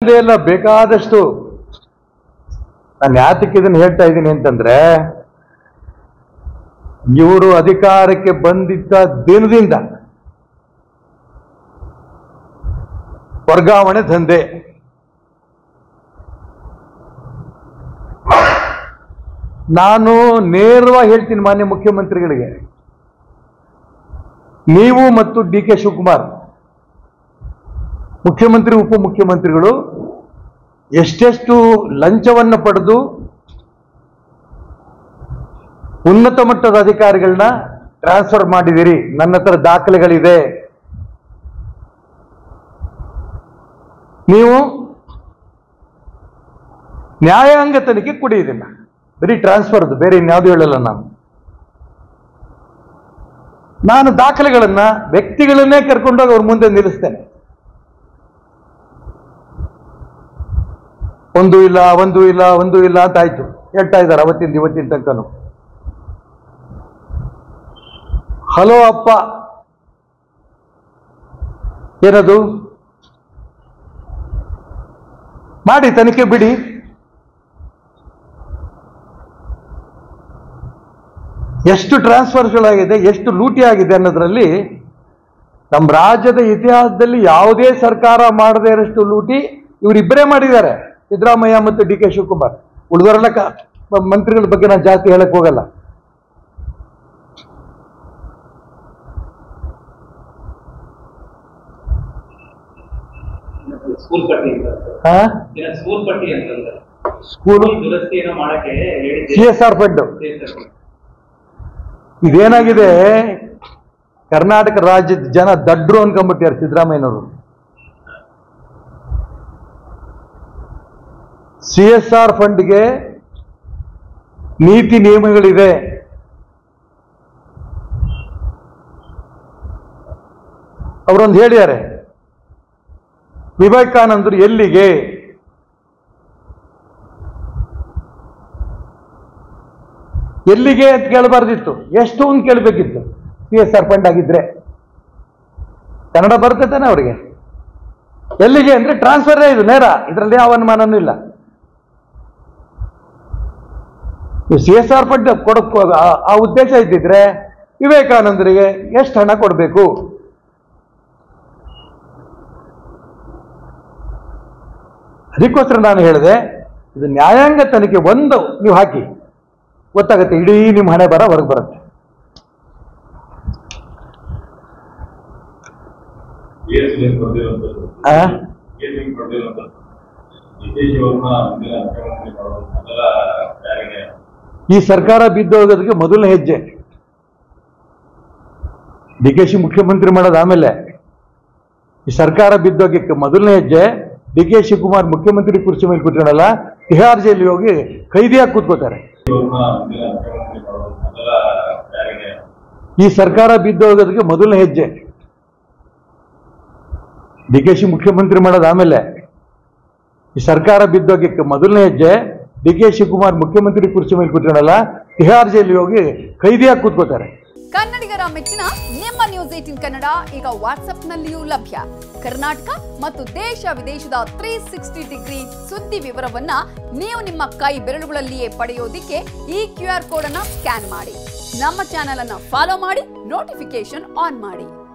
ಇದೇ ಎಲ್ಲ ಬೇಕಾದಷ್ಟು ನಾನು ಯಾತಕ್ಕೆ ಇದನ್ನು ಹೇಳ್ತಾ ಇದ್ದೀನಿ ಅಂತಂದ್ರೆ ಇವರು ಅಧಿಕಾರಕ್ಕೆ ಬಂದಿದ್ದ ದಿನದಿಂದ ವರ್ಗಾವಣೆ ದಂಧೆ ನಾನು ನೇರವಾಗಿ ಹೇಳ್ತೀನಿ ಮಾನ್ಯ ಮುಖ್ಯಮಂತ್ರಿಗಳಿಗೆ ನೀವು ಮತ್ತು ಡಿ ಕೆ ಶಿವಕುಮಾರ್ ಮುಖ್ಯಮಂತ್ರಿ ಉಪಮುಖ್ಯಮಂತ್ರಿಗಳು ಎಷ್ಟೆಷ್ಟು ಲಂಚವನ್ನು ಪಡೆದು ಉನ್ನತ ಮಟ್ಟದ ಅಧಿಕಾರಿಗಳನ್ನ ಟ್ರಾನ್ಸ್ಫರ್ ಮಾಡಿದಿರಿ ನನ್ನ ಹತ್ರ ದಾಖಲೆಗಳಿದೆ ನೀವು ನ್ಯಾಯಾಂಗ ತನಿಖೆ ಕೊಡಿ ಇದನ್ನ ಬರೀ ಟ್ರಾನ್ಸ್ಫರ್ದು ಬೇರೆ ಇನ್ಯಾವುದೂ ಹೇಳಲ್ಲ ನಾನು ನಾನು ದಾಖಲೆಗಳನ್ನ ವ್ಯಕ್ತಿಗಳನ್ನೇ ಕರ್ಕೊಂಡೋಗಿ ಅವ್ರ ಮುಂದೆ ನಿಲ್ಲಿಸ್ತೇನೆ ಒಂದು ಇಲ್ಲ ಒಂದು ಇಲ್ಲ ಒಂದು ಇಲ್ಲ ಅಂತ ಆಯ್ತು ಹೇಳ್ತಾ ಇದ್ದಾರೆ ಅವತ್ತಿಂದ ಇವತ್ತಿನ ತನಕನು ಹಲೋ ಅಪ್ಪ ಏನದು ಮಾಡಿ ತನಿಖೆ ಬಿಡಿ ಎಷ್ಟು ಟ್ರಾನ್ಸ್ಫರ್ಸ್ಗಳಾಗಿದೆ ಎಷ್ಟು ಲೂಟಿ ಆಗಿದೆ ಅನ್ನೋದ್ರಲ್ಲಿ ನಮ್ಮ ರಾಜ್ಯದ ಇತಿಹಾಸದಲ್ಲಿ ಯಾವುದೇ ಸರ್ಕಾರ ಮಾಡದೇ ಇರೋಷ್ಟು ಲೂಟಿ ಇವರಿಬ್ಬರೇ ಮಾಡಿದ್ದಾರೆ ಸಿದ್ದರಾಮಯ್ಯ ಮತ್ತು ಡಿ ಕೆ ಶಿವಕುಮಾರ್ ಉಳಿದವರೆಲ್ಲ ಕ- ಮಂತ್ರಿಗಳ ಬಗ್ಗೆ ನಾನು ಜಾಸ್ತಿ ಹೇಳಕ್ ಹೋಗಲ್ಲ ಸ್ಕೂಲ್ ಪಟ್ಟಿ ಅಂತ ಹಾ ಇನ್ನ ಸ್ಕೂಲ್ ಪಟ್ಟಿ ಅಂತಂದ್ರೆ ಸ್ಕೂಲು ಸ್ಕೂಲ್ ದುರಸ್ತಿ ಏನೋ ಮಾಡಕ್ಕೆ ಸಿ ಎಸ್ ಆರ್ ಫಂಡ್ ಹೇಳಿದ್ದೆ ಇದೇನಾಗಿದೆ ಕರ್ನಾಟಕ ರಾಜ್ಯದ ಜನ ದಡ್ರು ಅನ್ಕೊಂಡ್ಬಿಟ್ಟಾರೆ ಸಿದ್ದರಾಮಯ್ಯನವರು ಸಿ ಎಸ್ ಆರ್ ಫಂಡ್ಗೆ ನೀತಿ ನಿಯಮಗಳಿದೆ ಅವರೊಂದು ಹೇಳಿದ್ದಾರೆ ವಿವೇಕಾನಂದರು ಎಲ್ಲಿಗೆ ಎಲ್ಲಿಗೆ ಅಂತ ಕೇಳಬಾರ್ದಿತ್ತು ಎಷ್ಟು ಅಂತ ಕೇಳಬೇಕಿತ್ತು ಸಿ ಎಸ್ ಆರ್ ಫಂಡ್ ಆಗಿದ್ರೆ ಕನ್ನಡ ಬರುತ್ತೆ ತಾನೆ ಅವರಿಗೆ ಎಲ್ಲಿಗೆ ಅಂದ್ರೆ ಟ್ರಾನ್ಸ್ಫರ್ ಇದು ನೇರ ಇದರಲ್ಲಿ ಯಾವ ಅನುಮಾನನೂ ಇಲ್ಲ ಸಿ ಎಸ್ ಆರ್ ಫಂಡ್ ಕೊಡಕ್ ಆ- ಆ ಉದ್ದೇಶ ಇದ್ದಿದ್ರೆ ವಿವೇಕಾನಂದರಿಗೆ ಎಷ್ಟು ಹಣ ಕೊಡಬೇಕು ಅದಕ್ಕೋಸ್ಕರ ನಾನು ಹೇಳಿದೆ ಇದು ನ್ಯಾಯಾಂಗ ತನಿಖೆ ಒಂದು ನೀವು ಹಾಕಿ ಗೊತ್ತಾಗುತ್ತೆ ಇಡೀ ನಿಮ್ಮ ಹಣೆ ಬರ ಹೊರಗೆ ಬರುತ್ತೆ ಏಸ್ ಲಿಂಕ್ ಹೊಂದಿರುವಂಥದ್ದು ಆ? ಏಸ್ ಲಿಂಕ್ ಹೊಂದಿರುವಂಥದ್ದು ವಿದೇಶಿಯವರನ್ನ ಮುಂದಿನ ಮುಖ್ಯಮಂತ್ರಿ ಮಾಡೋದು ಮೊದಲ ಯಾರಿಗೆ ಈ ಸರ್ಕಾರ ಬಿದ್ದೋಗೋದಕ್ಕೆ ಮೊದಲನೇ ಹೆಜ್ಜೆ ಡಿ ಕೆ ಶಿ ಮುಖ್ಯಮಂತ್ರಿ ಮಾಡೋದು ಆಮೇಲೆ ಈ ಸರ್ಕಾರ ಬಿದ್ದೋಗಕ್ಕೆ ಮೊದಲನೇ ಹೆಜ್ಜೆ ಡಿ ಕೆ ಶಿವಕುಮಾರ್ ಮುಖ್ಯಮಂತ್ರಿ ಕುರ್ಚಿ ಮೇಲೆ ಕೂತ್ಕೊಳ್ಳಲ್ಲ ತಿಹಾರ್ ಜೈಲಿಗೆ ಹೋಗಿ ಖೈದಿಯಾಗಿ ಕೂತ್ಕೋತಾರೆ ಇವ್ರನ್ನ ಮುಂದಿನ ಮುಖ್ಯಮಂತ್ರಿ ಮಾಡೋದು ಮೊದಲ ಯಾರಿಗೆ ಈ ಸರ್ಕಾರ ಬಿದ್ದೋಗೋದಕ್ಕೆ ಮೊದಲನೇ ಹೆಜ್ಜೆ ಡಿ ಕೆ ಶಿ ಮುಖ್ಯಮಂತ್ರಿ ಮಾಡೋದು ಆಮೇಲೆ ಈ ಸರ್ಕಾರ ಬಿದ್ದೋಗಕ್ಕೆ ಮೊದಲನೇ ಹೆಜ್ಜೆ ಡಿ ಕೆ ಶಿವಕುಮಾರ್ ಮುಖ್ಯಮಂತ್ರಿ ಕುರ್ಚಿ ಮೇಲೆ ಕೂತ್ಕೊಳ್ಳಲ್ಲ ತಿಹಾರ್ ಜೈಲಿಗೆ ಹೋಗಿ ಖೈದಿಯಾಗಿ ಕೂತ್ಕೋತಾರೆ ಕನ್ನಡಿಗರ ಮೆಚ್ಚಿನ ನಿಮ್ಮ ನ್ಯೂಸ್ ಏಟಿನ್ ಕನ್ನಡ ಈಗ ವಾಟ್ಸ್ಆಪ್ನಲ್ಲಿಯೂ ಲಭ್ಯ ಕರ್ನಾಟಕ ಮತ್ತು ದೇಶ ವಿದೇಶದ ತ್ರೀ ಸಿಕ್ಸ್ಟಿ ಡಿಗ್ರಿ ಸುದ್ದಿ ವಿವರವನ್ನ ನೀವು ನಿಮ್ಮ ಕೈ ಬೆರಳುಗಳಲ್ಲಿಯೇ ಪಡೆಯೋದಿಕ್ಕೆ ಈ ಕ್ಯೂ ಆರ್ ಕೋಡ್ ಅನ್ನ ಸ್ಕ್ಯಾನ್ ಮಾಡಿ ನಮ್ಮ ಚಾನೆಲ್ ಅನ್ನ ಫಾಲೋ ಮಾಡಿ ನೋಟಿಫಿಕೇಶನ್ ಆನ್ ಮಾಡಿ